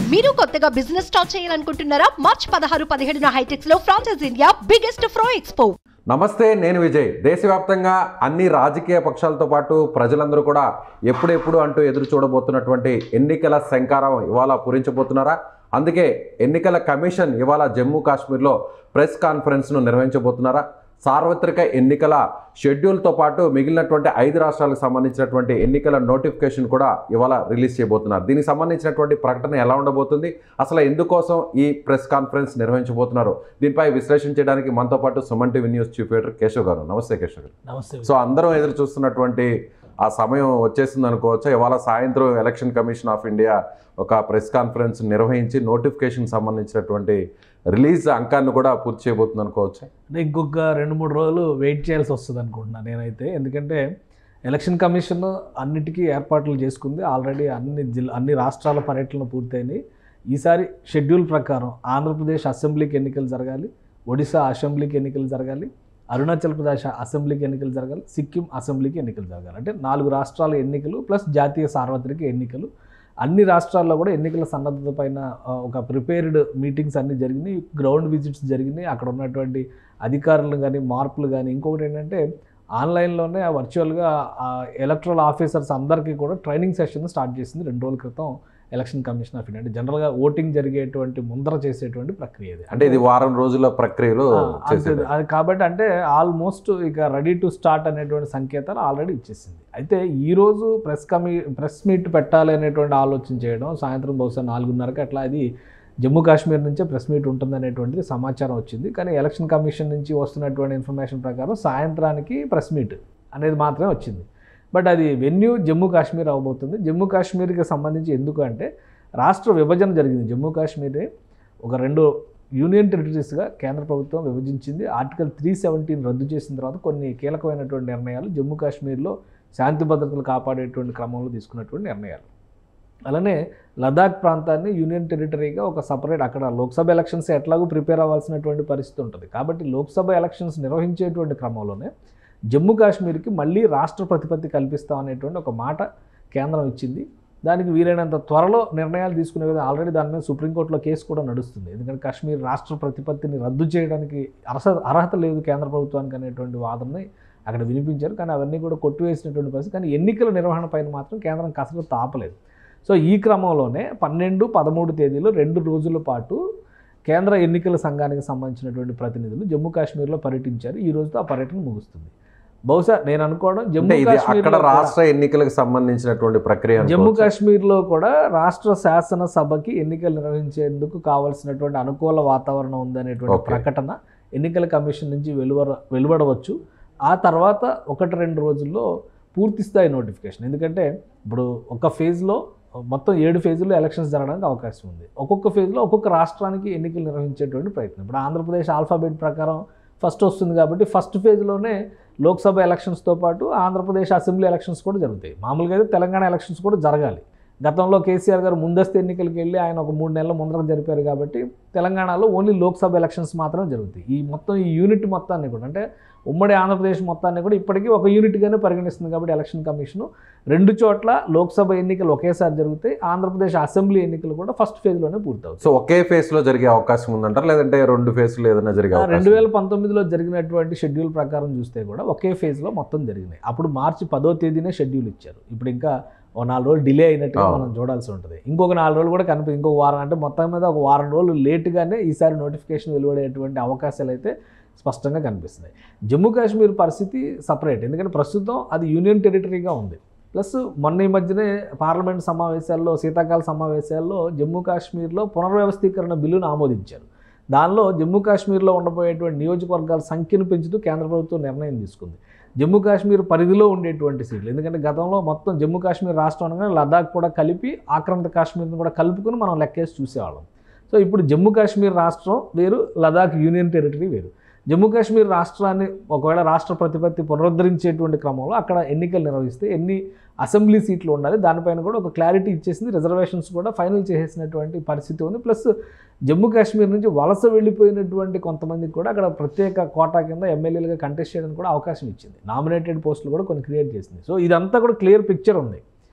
మీరు కొత్తగా business start చేయాలనుకుంటున్నారా మార్చ్ పదహారు పదిహేడున హైటెక్స్ లో ఫ్రాన్సెస్ ఇండియా బిగ్గెస్ట్ ఫ్రో ఎక్స్పో నమస్తే నేను విజయ్ దేశవ్యాప్తంగా అన్ని రాజకీయ పక్షాలతో పాటు ప్రజలందరూ కూడా ఎప్పుడెప్పుడు అంటూ ఎదురు చూడబోతున్నటువంటి ఎన్నికల శంకారం ఇవాళ పూరించబోతున్నారా అందుకే ఎన్నికల కమిషన్ ఇవాళ జమ్మూ కాశ్మీర్లో ప్రెస్ కాన్ఫరెన్స్ను నిర్వహించబోతున్నారా సార్వత్రిక ఎన్నికల షెడ్యూల్తో పాటు మిగిలినటువంటి ఐదు రాష్ట్రాలకు సంబంధించినటువంటి ఎన్నికల నోటిఫికేషన్ కూడా ఇవాళ రిలీజ్ చేయబోతున్నారు దీనికి సంబంధించినటువంటి ప్రకటన ఎలా ఉండబోతుంది అసలు ఎందుకోసం ఈ ప్రెస్ కాన్ఫరెన్స్ నిర్వహించబోతున్నారు దీనిపై విశ్లేషణ చేయడానికి మనతో పాటు Suman TV news chief editor Keshav గారు నమస్తే కేశవ్ గారు నమస్తే సో అందరం ఎదురు చూస్తున్నటువంటి ఆ సమయం వచ్చేసింది అనుకోవచ్చు ఇవాళ సాయంత్రం ఎలక్షన్ కమిషన్ ఆఫ్ ఇండియా ఒక ప్రెస్ కాన్ఫరెన్స్ నిర్వహించి నోటిఫికేషన్ సంబంధించినటువంటి రిలీజ్ అంకాన్ని కూడా పూర్తి చేయబోతుంది అనుకోవచ్చు అంటే ఇంకొక రెండు మూడు రోజులు వెయిట్ చేయాల్సి వస్తుంది అనుకుంటున్నాను నేనైతే ఎందుకంటే ఎలక్షన్ కమిషన్ అన్నిటికీ ఏర్పాట్లు చేసుకుంది ఆల్రెడీ అన్ని జిల్లా అన్ని రాష్ట్రాల పర్యటనలు పూర్తయినాయి ఈసారి షెడ్యూల్ ప్రకారం ఆంధ్రప్రదేశ్ అసెంబ్లీకి ఎన్నికలు జరగాలి ఒడిశా అసెంబ్లీకి ఎన్నికలు జరగాలి అరుణాచల్ ప్రదేశ్ అసెంబ్లీకి ఎన్నికలు జరగాలి సిక్కిం అసెంబ్లీకి ఎన్నికలు జరగాలి అంటే నాలుగు రాష్ట్రాల ఎన్నికలు ప్లస్ జాతీయ సార్వత్రిక ఎన్నికలు అన్ని రాష్ట్రాల్లో కూడా ఎన్నికల సన్నద్ధత పైన ఆ, ఒక ప్రిపేర్డ్ మీటింగ్స్ అన్నీ జరిగినాయి గ్రౌండ్ విజిట్స్ జరిగినాయి అక్కడ ఉన్నటువంటి అధికారులు కానీ మార్పులు కానీ ఇంకొకటి ఏంటంటే ఆన్లైన్లోనే వర్చువల్గా ఎలక్ట్రల్ ఆఫీసర్స్ అందరికీ కూడా ట్రైనింగ్ సెషన్ స్టార్ట్ చేసింది రెండు రోజుల క్రితం ఎలక్షన్ కమిషన్ ఆఫ్ ఇండియా అంటే జనరల్గా ఓటింగ్ జరిగేటువంటి ముందర చేసేటువంటి ప్రక్రియ ఇది అంటే ఇది వారం రోజుల ప్రక్రియలో ఆ, అంతే. చేసేది అది కాబట్టి అంటే ఆల్మోస్ట్ ఇక రెడీ టు స్టార్ట్ అనేటువంటి సంకేతాలు ఆల్రెడీ ఇచ్చేసింది అయితే ఈ రోజు ప్రెస్ కమి ప్రెస్ మీట్ పెట్టాలి అనేటువంటి ఆలోచన చేయడం సాయంత్రం బహుశా నాలుగున్నరకి అట్లా అది జమ్మూ కాశ్మీర్ నుంచే ప్రెస్ మీట్ ఉంటుంది అనేటువంటిది సమాచారం వచ్చింది కానీ ఎలక్షన్ కమిషన్ నుంచి వస్తున్నటువంటి ఇన్ఫర్మేషన్ ప్రకారం సాయంత్రానికి ప్రెస్ మీట్ అనేది మాత్రమే వచ్చింది బట్ అది వెన్యూ జమ్మూ కాశ్మీర్ అవబోతుంది జమ్మూ కాశ్మీర్కి సంబంధించి ఎందుకు అంటే రాష్ట్ర విభజన జరిగింది జమ్మూ కాశ్మీర్ ఒక రెండు యూనియన్ టెరిటరీస్గా కేంద్ర ప్రభుత్వం విభజించింది ఆర్టికల్ త్రీ సెవెంటీన్ రద్దు చేసిన తర్వాత కొన్ని కీలకమైనటువంటి నిర్ణయాలు జమ్మూ కాశ్మీర్లో శాంతి భద్రతలు కాపాడేటువంటి క్రమంలో తీసుకున్నటువంటి నిర్ణయాలు అలానే లదాఖ్ ప్రాంతాన్ని యూనియన్ టెరిటరీగా ఒక సపరేట్ అక్కడ లోక్సభ ఎలక్షన్స్ ఎట్లాగో ప్రిపేర్ అవ్వాల్సినటువంటి పరిస్థితి ఉంటుంది కాబట్టి లోక్సభ ఎలక్షన్స్ నిర్వహించేటువంటి క్రమంలోనే జమ్మూ కాశ్మీర్కి మళ్ళీ రాష్ట్ర ప్రతిపత్తి కల్పిస్తాం అనేటువంటి ఒక మాట కేంద్రం ఇచ్చింది దానికి వీలైనంత త్వరలో నిర్ణయాలు తీసుకునే విధంగా ఆల్రెడీ దాని మీద సుప్రీంకోర్టులో కేసు కూడా నడుస్తుంది ఎందుకంటే కాశ్మీర్ రాష్ట్ర ప్రతిపత్తిని రద్దు చేయడానికి అర్హత అర్హత లేదు కేంద్ర ప్రభుత్వానికి అనేటువంటి వాదనని అక్కడ వినిపించారు కానీ అవన్నీ కూడా కొట్టివేసినటువంటి పరిస్థితి కానీ ఎన్నికల నిర్వహణ పైన మాత్రం కేంద్రం కసరత్తు ఆపలేదు సో ఈ క్రమంలోనే పన్నెండు పదమూడు తేదీలు రెండు రోజుల పాటు కేంద్ర ఎన్నికల సంఘానికి సంబంధించినటువంటి ప్రతినిధులు జమ్మూ కాశ్మీర్లో పర్యటించారు ఈ రోజుతో ఆ పర్యటన ముగుస్తుంది బహుశా నేను అనుకోవడం అంటే జమ్మూ ఇది అక్కడ కాశ్మీర్లో కూడా- రాష్ట్ర ఎన్నికలకు సంబంధించినటువంటి ప్రక్రియ జమ్మూ అనుకోవచ్చా? కాశ్మీర్లో కూడా రాష్ట్ర శాసనసభకి ఎన్నికలు నిర్వహించేందుకు కావాల్సినటువంటి అనుకూల వాతావరణం ఉందనేటువంటి Okay. ప్రకటన ఎన్నికల కమిషన్ నుంచి వెలువర వెలువడవచ్చు ఆ తర్వాత ఒకటి రెండు రోజుల్లో పూర్తి స్థాయి నోటిఫికేషన్ ఎందుకంటే ఇప్పుడు ఒక ఫేజ్లో మొత్తం ఏడు ఫేజుల్లో ఎలక్షన్స్ జరగడానికి అవకాశం ఉంది ఒక్కొక్క ఫేజ్లో ఒక్కొక్క రాష్ట్రానికి ఎన్నికలు నిర్వహించేటువంటి ప్రయత్నం ఇప్పుడు ఆంధ్రప్రదేశ్ ఆల్ఫాబెట్ ప్రకారం ఫస్ట్ వస్తుంది కాబట్టి ఫస్ట్ ఫేజ్లోనే లోక్సభ ఎలక్షన్స్తో పాటు ఆంధ్రప్రదేశ్ అసెంబ్లీ ఎలక్షన్స్ కూడా జరుగుతాయి మామూలుగా అయితే తెలంగాణ ఎలక్షన్స్ కూడా జరగాలి గతంలో కేసీఆర్ గారు ముందస్తు ఎన్నికలకు వెళ్ళి ఆయన ఒక మూడు నెలల ముందర జరిపారు కాబట్టి తెలంగాణలో ఓన్లీ లోక్సభ ఎలక్షన్స్ మాత్రమే జరుగుతాయి ఈ మొత్తం ఈ యూనిట్ మొత్తాన్ని కూడా అంటే ఉమ్మడి ఆంధ్రప్రదేశ్ మొత్తాన్ని కూడా ఇప్పటికీ ఒక యూనిట్గానే పరిగణిస్తుంది కాబట్టి ఎలక్షన్ కమిషను రెండు చోట్ల లోక్సభ ఎన్నికలు ఒకేసారి జరుగుతాయి ఆంధ్రప్రదేశ్ అసెంబ్లీ ఎన్నికలు కూడా ఫస్ట్ ఫేజ్లోనే పూర్తవుతాయి సో ఒకే ఫేస్ లో జరిగే అవకాశం ఉందంటారా లేదంటే రెండు ఫేస్ లో ఏదైనా జరిగే అవకాశం రెండు వేల పంతొమ్మిదిలో జరిగినటువంటి షెడ్యూల్ ప్రకారం చూస్తే కూడా ఒకే ఫేజ్లో మొత్తం జరిగినాయి అప్పుడు మార్చి పదో తేదీనే షెడ్యూల్ ఇచ్చారు ఇప్పుడు ఇంకా ఓ నాలుగు రోజులు డిలే అయినట్టుగా అవును. మనం చూడాల్సి ఉంటుంది ఇంకొక నాలుగు రోజులు కూడా కనిపి ఇంకొక వారం అంటే మొత్తం మీద ఒక వారం రోజులు లేటుగానే ఈసారి నోటిఫికేషన్ వెలువడేటువంటి అవకాశాలు అయితే స్పష్టంగా కనిపిస్తున్నాయి జమ్మూ కాశ్మీర్ పరిస్థితి సపరేట్ ఎందుకంటే ప్రస్తుతం అది యూనియన్ టెరిటరీగా ఉంది ప్లస్ మొన్న ఈ మధ్యనే పార్లమెంట్ సమావేశాల్లో శీతాకాల సమావేశాల్లో జమ్మూ కాశ్మీర్లో పునర్వ్యవస్థీకరణ బిల్లును ఆమోదించారు దానిలో జమ్మూ కాశ్మీర్లో ఉండబోయేటువంటి నియోజకవర్గాల సంఖ్యను పెంచుతూ కేంద్ర ప్రభుత్వం నిర్ణయం తీసుకుంది జమ్మూ కాశ్మీర్ పరిధిలో ఉండేటువంటి సీట్లు ఎందుకంటే గతంలో మొత్తం జమ్మూ కాశ్మీర్ రాష్ట్రం అనగానే లదాఖ్ కూడా కలిపి ఆక్రమిత కాశ్మీర్ని కూడా కలుపుకొని మనం లెక్కేసి చూసేవాళ్ళం సో ఇప్పుడు జమ్మూ కాశ్మీర్ రాష్ట్రం వేరు లదాఖ్ యూనియన్ టెరిటరీ వేరు జమ్మూ కాశ్మీర్ రాష్ట్రాన్ని ఒకవేళ రాష్ట్ర ప్రతిపత్తి పునరుద్ధరించేటువంటి క్రమంలో అక్కడ ఎన్నికలు నిర్వహిస్తే ఎన్ని అసెంబ్లీ సీట్లు ఉండాలి దానిపైన కూడా ఒక క్లారిటీ ఇచ్చేసింది రిజర్వేషన్స్ కూడా ఫైనల్ చేసేసినటువంటి పరిస్థితి ఉంది ప్లస్ జమ్మూ కాశ్మీర్ నుంచి వలస వెళ్ళిపోయినటువంటి కొంతమందికి కూడా అక్కడ ప్రత్యేక కోటా కింద ఎమ్మెల్యేలుగా కంటెస్ట్ చేయడానికి కూడా అవకాశం ఇచ్చింది నామినేటెడ్ పోస్టులు కూడా కొన్ని క్రియేట్ చేసింది సో ఇదంతా కూడా క్లియర్ పిక్చర్ ఉంది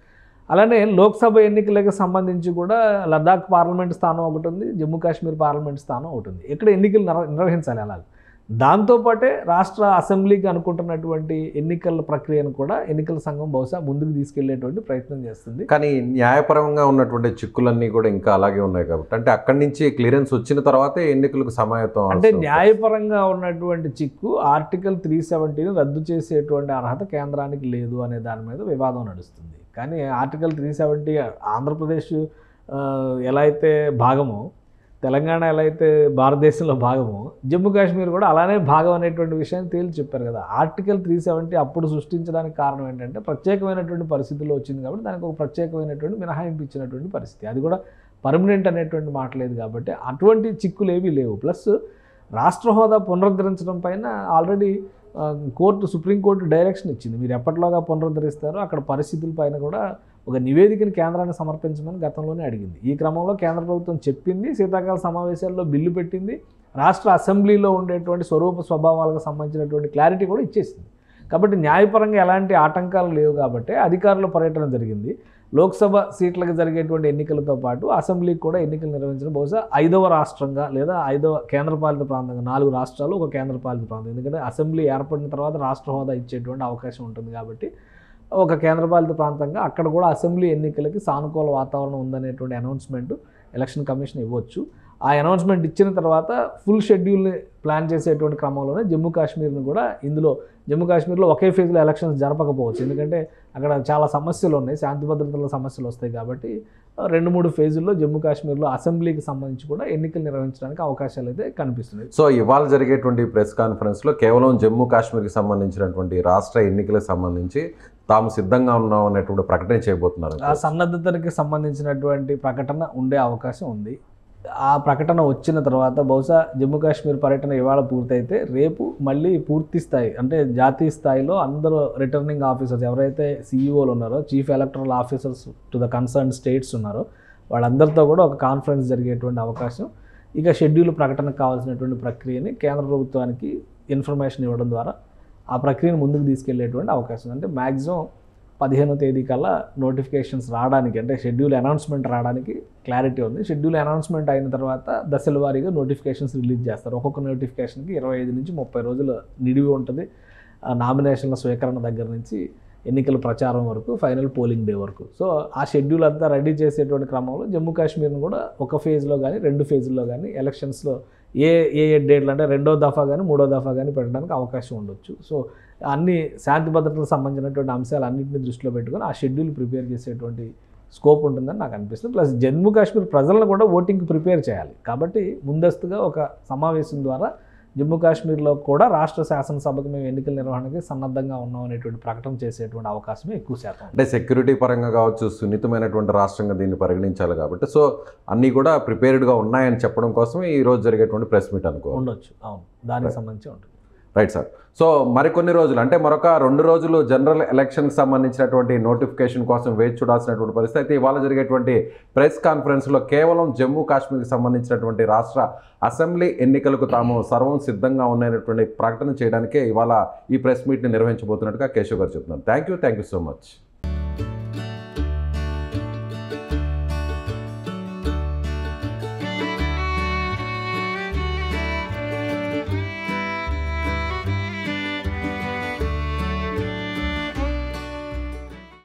అలానే లోక్సభ ఎన్నికలకు సంబంధించి కూడా లద్దాఖ్ పార్లమెంట్ స్థానం ఒకటి ఉంది జమ్మూ కాశ్మీర్ పార్లమెంట్ స్థానం ఒకటి ఉంది ఇక్కడ ఎన్నికలు నిర్వ- నిర్వహించాలి అలా దాంతోపాటే రాష్ట్ర అసెంబ్లీకి అనుకుంటున్నటువంటి ఎన్నికల ప్రక్రియను కూడా ఎన్నికల సంఘం బహుశా ముందుకు తీసుకెళ్లేటువంటి ప్రయత్నం చేస్తుంది కానీ న్యాయపరంగా ఉన్నటువంటి చిక్కులన్నీ కూడా ఇంకా అలాగే ఉన్నాయి కాబట్టి అంటే అక్కడి నుంచి క్లియరెన్స్ వచ్చిన తర్వాతే ఎన్నికలకు సమాయత్తం అంటే అవసరం. న్యాయపరంగా ఉన్నటువంటి చిక్కు ఆర్టికల్ త్రీ సెవెంటీని రద్దు చేసేటువంటి అర్హత కేంద్రానికి లేదు అనే దాని మీద వివాదం నడుస్తుంది కానీ ఆర్టికల్ త్రీ సెవెంటీ ఆంధ్రప్రదేశ్ ఆ, ఎలా అయితే భాగమో తెలంగాణ ఎలా అయితే భారతదేశంలో భాగమో జమ్మూ కాశ్మీర్ కూడా అలానే భాగం అనేటువంటి విషయాన్ని తేల్చి చెప్పారు కదా ఆర్టికల్ త్రీ సెవెంటీ అప్పుడు సృష్టించడానికి కారణం ఏంటంటే ప్రత్యేకమైనటువంటి పరిస్థితుల్లో వచ్చింది కాబట్టి దానికి ఒక ప్రత్యేకమైనటువంటి మినహాయింపు ఇచ్చినటువంటి పరిస్థితి అది కూడా పర్మనెంట్ అనేటువంటి మాట లేదు కాబట్టి అటువంటి చిక్కులు ఏవీ లేవు ప్లస్ రాష్ట్ర హోదా పునరుద్ధరించడం పైన ఆల్రెడీ ఆ, కోర్టు సుప్రీంకోర్టు డైరెక్షన్ ఇచ్చింది మీరు ఎప్పటిలోగా పునరుద్ధరిస్తారో అక్కడ పరిస్థితుల పైన కూడా ఒక నివేదికను కేంద్రాన్ని సమర్పించమని గతంలోనే అడిగింది ఈ క్రమంలో కేంద్ర ప్రభుత్వం చెప్పింది శీతాకాల సమావేశాల్లో బిల్లు పెట్టింది రాష్ట్ర అసెంబ్లీలో ఉండేటువంటి స్వరూప స్వభావాలకు సంబంధించినటువంటి క్లారిటీ కూడా ఇచ్చేసింది కాబట్టి న్యాయపరంగా ఎలాంటి ఆటంకాలు లేవు కాబట్టి అధికారుల పర్యటన జరిగింది లోక్సభ సీట్లకు జరిగేటువంటి ఎన్నికలతో పాటు అసెంబ్లీకి కూడా ఎన్నికలు నిర్వహించడం బహుశా ఐదవ రాష్ట్రంగా లేదా ఐదవ కేంద్రపాలిత ప్రాంతంగా నాలుగు రాష్ట్రాలు ఒక కేంద్రపాలిత ప్రాంతం ఎందుకంటే అసెంబ్లీ ఏర్పడిన తర్వాత రాష్ట్ర హోదా ఇచ్చేటువంటి అవకాశం ఉంటుంది కాబట్టి ఒక కేంద్రపాలిత ప్రాంతంగా అక్కడ కూడా అసెంబ్లీ ఎన్నికలకి సానుకూల వాతావరణం ఉందనేటువంటి అనౌన్స్మెంట్ ఎలక్షన్ కమిషన్ ఇవ్వచ్చు ఆ అనౌన్స్మెంట్ ఇచ్చిన తర్వాత ఫుల్ షెడ్యూల్ని ప్లాన్ చేసేటువంటి క్రమంలోనే జమ్మూ కాశ్మీర్ని కూడా ఇందులో జమ్మూ కాశ్మీర్లో ఒకే ఫేజ్లో ఎలక్షన్స్ జరపకపోవచ్చు ఎందుకంటే అక్కడ చాలా సమస్యలు ఉన్నాయి శాంతి భద్రతల సమస్యలు వస్తాయి కాబట్టి ఆ, రెండు మూడు ఫేజుల్లో జమ్మూ కాశ్మీర్లో అసెంబ్లీకి సంబంధించి కూడా ఎన్నికలు నిర్వహించడానికి అవకాశాలు అయితే కనిపిస్తున్నాయి సో ఇవాళ జరిగేటువంటి ప్రెస్ కాన్ఫరెన్స్లో కేవలం జమ్మూ కాశ్మీర్కి సంబంధించినటువంటి రాష్ట్ర ఎన్నికలకు సంబంధించి తాము సిద్ధంగా ఉన్నాం అనేటువంటి ప్రకటన చేయబోతున్నారు ఆ సన్నద్ధతకి సంబంధించినటువంటి ప్రకటన ఉండే అవకాశం ఉంది ఆ ప్రకటన వచ్చిన తర్వాత బహుశా జమ్మూ కాశ్మీర్ పర్యటన ఇవాళ పూర్తయితే రేపు మళ్ళీ పూర్తి స్థాయి అంటే జాతీయ స్థాయిలో అందరూ రిటర్నింగ్ ఆఫీసర్స్ ఎవరైతే సీఈఓలు ఉన్నారో chief electoral officers to the concern states ఉన్నారో వాళ్ళందరితో కూడా ఒక కాన్ఫరెన్స్ జరిగేటువంటి అవకాశం ఇక షెడ్యూల్ ప్రకటనకు కావాల్సినటువంటి ప్రక్రియని కేంద్ర ప్రభుత్వానికి ఇన్ఫర్మేషన్ ఇవ్వడం ద్వారా ఆ ప్రక్రియను ముందుకు తీసుకెళ్లేటువంటి అవకాశం ఉంది. అంటే మ్యాక్సిమం పదిహేనో తేదీ కల్లా నోటిఫికేషన్స్ రావడానికి అంటే షెడ్యూల్ అనౌన్స్మెంట్ రావడానికి క్లారిటీ ఉంది షెడ్యూల్ అనౌన్స్మెంట్ అయిన తర్వాత దశల వారీగా నోటిఫికేషన్స్ రిలీజ్ చేస్తారు ఒక్కొక్క నోటిఫికేషన్కి ఇరవై ఐదు నుంచి ముప్పై రోజుల నిడివి ఉంటుంది ఆ నామినేషన్ల స్వీకరణ దగ్గర నుంచి ఎన్నికల ప్రచారం వరకు ఫైనల్ పోలింగ్ డే వరకు సో ఆ షెడ్యూల్ అంతా రెడీ చేసేటువంటి క్రమంలో జమ్మూ కాశ్మీర్ను కూడా ఒక ఫేజ్లో కానీ రెండు ఫేజ్లో కానీ ఎలక్షన్స్లో ఏ ఏ ఏ డేట్లు అంటే రెండో దఫా కానీ మూడో దఫా కానీ పెట్టడానికి అవకాశం ఉండొచ్చు సో అన్ని శాంతి భద్రతలకు సంబంధించినటువంటి అంశాలు అన్నింటిని దృష్టిలో పెట్టుకొని ఆ షెడ్యూల్ ప్రిపేర్ చేసేటువంటి స్కోప్ ఉంటుందని నాకు అనిపిస్తుంది ప్లస్ జమ్మూ కాశ్మీర్ ప్రజలను కూడా ఓటింగ్కి ప్రిపేర్ చేయాలి కాబట్టి ముందస్తుగా ఒక సమావేశం ద్వారా జమ్మూ కాశ్మీర్లో కూడా రాష్ట్ర శాసనసభకు మేము ఎన్నికల నిర్వహణకి సన్నద్ధంగా ఉన్నాం అనేటువంటి ప్రకటన చేసేటువంటి అవకాశమే ఎక్కువ శాతం ఉంది. అంటే సెక్యూరిటీ పరంగా కావచ్చు సున్నితమైనటువంటి రాష్ట్రంగా దీన్ని పరిగణించాలి కాబట్టి సో అన్నీ కూడా ప్రిపేర్డ్గా ఉన్నాయని చెప్పడం కోసమే ఈ రోజు జరిగేటువంటి ప్రెస్ మీట్ అనుకో ఉండొచ్చు అవును దానికి సంబంధించి ఉంటుంది రైట్ సార్ సో మరికొన్ని రోజులు అంటే మరొక రెండు రోజులు జనరల్ ఎలక్షన్కి సంబంధించినటువంటి నోటిఫికేషన్ కోసం వేచి చూడాల్సినటువంటి పరిస్థితి అయితే ఇవాళ జరిగేటువంటి ప్రెస్ కాన్ఫరెన్స్లో కేవలం జమ్మూ కాశ్మీర్కి సంబంధించినటువంటి రాష్ట్ర అసెంబ్లీ ఎన్నికలకు తాము సర్వం సిద్ధంగా ఉన్నటువంటి ప్రకటన చేయడానికే ఇవాళ ఈ ప్రెస్ మీట్ని నిర్వహించబోతున్నట్టుగా కేశవ్ గారు చెప్తున్నారు thank you thank you so much